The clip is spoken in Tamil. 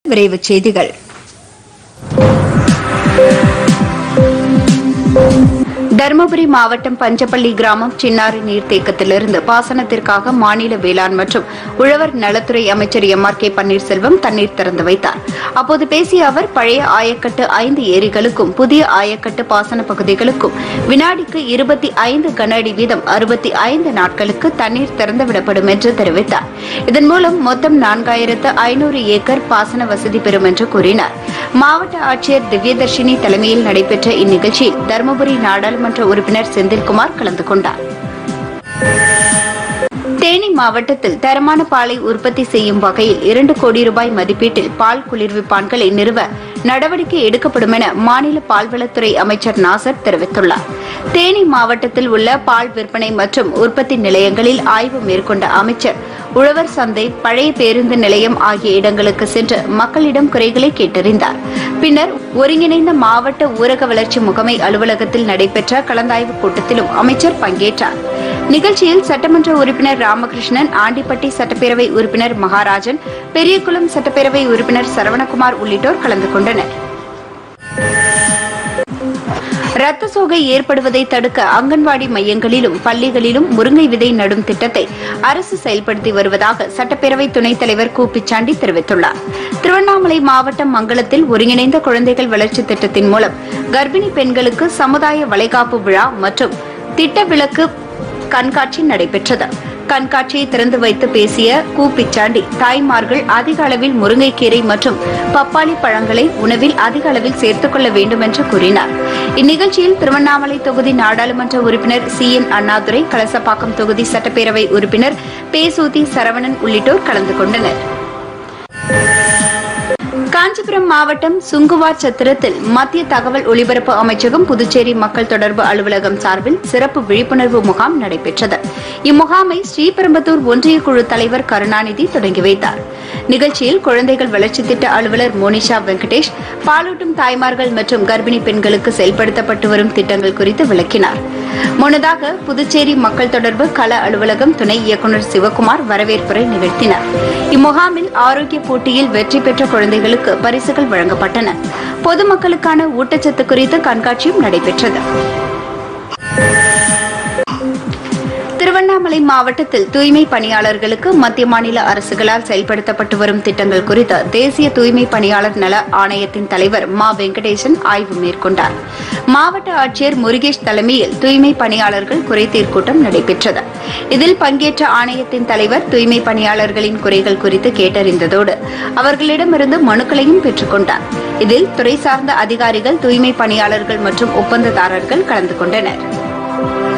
விரைவுச் செய்திகள் தருமபுரி மாவட்டம் பஞ்சப்பள்ளி கிராமம் சின்னாறு நீர்த்தேக்கத்திலிருந்து பாசனத்திற்காக மாநில வேளாண் மற்றும் உழவர் நலத்துறை அமைச்சர் எம் ஆர் கே பன்னீர்செல்வம் தண்ணீர் திறந்து வைத்தார் அப்போது பேசிய அவர் பழைய ஆயக்கட்டு ஐந்து ஏரிகளுக்கும் புதிய ஆயக்கட்டு பாசன பகுதிகளுக்கும் வினாடிக்கு இருபத்தி ஐந்து கன அடி வீதம் அறுபத்தி ஐந்து நாட்களுக்கு தண்ணீர் திறந்துவிடப்படும் என்று தெரிவித்தார் இதன் மூலம் மொத்தம் நான்காயிரத்து ஐநூறு ஏக்கர் பாசன வசதி பெறும் என்று கூறினார் மாவட்ட ஆட்சியர் திவ்யதர்ஷினி தலைமையில் நடைபெற்ற இந்நிகழ்ச்சியில் தருமபுரி நாடாளுமன்ற உறுப்பினர் செந்தில்குமார் கலந்து கொண்டார் தேனி மாவட்டத்தில் தரமான பாலை உற்பத்தி செய்யும் வகையில் இரண்டு கோடி ரூபாய் மதிப்பீட்டில் பால் குளிர்விப்பான்களை நிறுவ நடவடிக்கை எடுக்கப்படும் என மாநில பால்வளத்துறை அமைச்சர் நாசர் தெரிவித்துள்ளார் தேனி மாவட்டத்தில் உள்ள பால் விற்பனை மற்றும் உற்பத்தி நிலையங்களில் ஆய்வு மேற்கொண்ட அமைச்சர் உழவர் சந்தை பழைய பேருந்து நிலையம் ஆகிய இடங்களுக்கு சென்று மக்களிடம் குறைகளை கேட்டறிந்தார் பின்னர் ஒருங்கிணைந்த மாவட்ட ஊரக வளர்ச்சி முகமை அலுவலகத்தில் நடைபெற்ற கலந்தாய்வு கூட்டத்திலும் அமைச்சர் பங்கேற்றார் நிகழ்ச்சியில் சட்டமன்ற உறுப்பினர் ராமகிருஷ்ணன் ஆண்டிப்பட்டி சட்டப்பேரவை உறுப்பினர் மகாராஜன் பெரியகுளம் சட்டப்பேரவை உறுப்பினர் சரவணகுமார் உள்ளிட்டோர் கலந்து கொண்டனர் ரத்த சோகை ஏற்படுவதை தடுக்க அங்கன்வாடி மையங்களிலும் பள்ளிகளிலும் முருங்கை விதை நடும் திட்டத்தை அரசு செயல்படுத்தி வருவதாக சட்டப்பேரவை துணைத் தலைவர் கு பிச்சாண்டி தெரிவித்துள்ளார் திருவண்ணாமலை மாவட்டம் மங்களத்தில் ஒருங்கிணைந்த குழந்தைகள் வளர்ச்சி திட்டத்தின் மூலம் கர்ப்பிணி பெண்களுக்கு சமுதாய வளைகாப்பு விழா மற்றும் திட்ட விளக்கு கண்காட்சி நடைபெற்றது கண்காட்சியை திறந்து வைத்து பேசிய கு பிச்சாண்டி தாய்மார்கள் அதிக அளவில் முருங்கைக்கீரை மற்றும் பப்பாளி பழங்களை உணவில் அதிக அளவில் சேர்த்துக் கொள்ள வேண்டும் என்று கூறினார் இந்நிகழ்ச்சியில் திருவண்ணாமலை தொகுதி நாடாளுமன்ற உறுப்பினர் சி என் அண்ணாதுரை கலசப்பாக்கம் தொகுதி சட்டப்பேரவை உறுப்பினர் பேசூதி சரவணன் உள்ளிட்டோர் கலந்து கொண்டனர் காஞ்சிபுரம் மாவட்டம் சுங்குவார் சத்திரத்தில் மத்திய தகவல் ஒலிபரப்பு அமைச்சகம் புதுச்சேரி மக்கள் தொடர்பு அலுவலகம் சார்பில் சிறப்பு விழிப்புணர்வு முகாம் நடைபெற்றது இம்முகாமை ஸ்ரீபெரும்பத்தூர் ஒன்றிய குழு தலைவர் கருணாநிதி தொடங்கி வைத்தார் நிகழ்ச்சியில் குழந்தைகள் வளர்ச்சி திட்ட அலுவலர் மோனிஷா வெங்கடேஷ் பாலூட்டும் தாய்மார்கள் மற்றும் கர்ப்பிணி பெண்களுக்கு செயல்படுத்தப்பட்டு வரும் திட்டங்கள் குறித்து விளக்கினார் முன்னதாக புதுச்சேரி மக்கள் தொடர்பு கள அலுவலகம் துணை இயக்குநர் சிவக்குமார் வரவேற்புரை நிகழ்த்தினார் இம்முகாமில் ஆரோக்கிய போட்டியில் வெற்றி பெற்ற குழந்தைகளுக்கு பரிசுகள் வழங்கப்பட்டன பொதுமக்களுக்கான ஊட்டச்சத்து குறித்த கண்காட்சியும் நடைபெற்றது திருவண்ணாமலை மாவட்டத்தில் தூய்மை பணியாளர்களுக்கு மத்திய மாநில அரசுகளால் செயல்படுத்தப்பட்டு வரும் திட்டங்கள் குறித்து தேசிய தூய்மை பணியாளர் நல ஆணையத்தின் தலைவர் மா வெங்கடேசன் ஆய்வு மேற்கொண்டார் மாவட்ட ஆட்சியர் முருகேஷ் தலைமையில் தூய்மை பணியாளர்கள் குறைதீர் கூட்டம் நடைபெற்றது இதில் பங்கேற்ற ஆணையத்தின் தலைவர் தூய்மை பணியாளர்களின் குறைகள் குறித்து கேட்டறிந்ததோடு அவர்களிடமிருந்து மனுக்களையும் பெற்றுக்கொண்டார் இதில் துறை சார்ந்த அதிகாரிகள் தூய்மை பணியாளர்கள் மற்றும் ஒப்பந்ததாரர்கள் கலந்து கொண்டனர்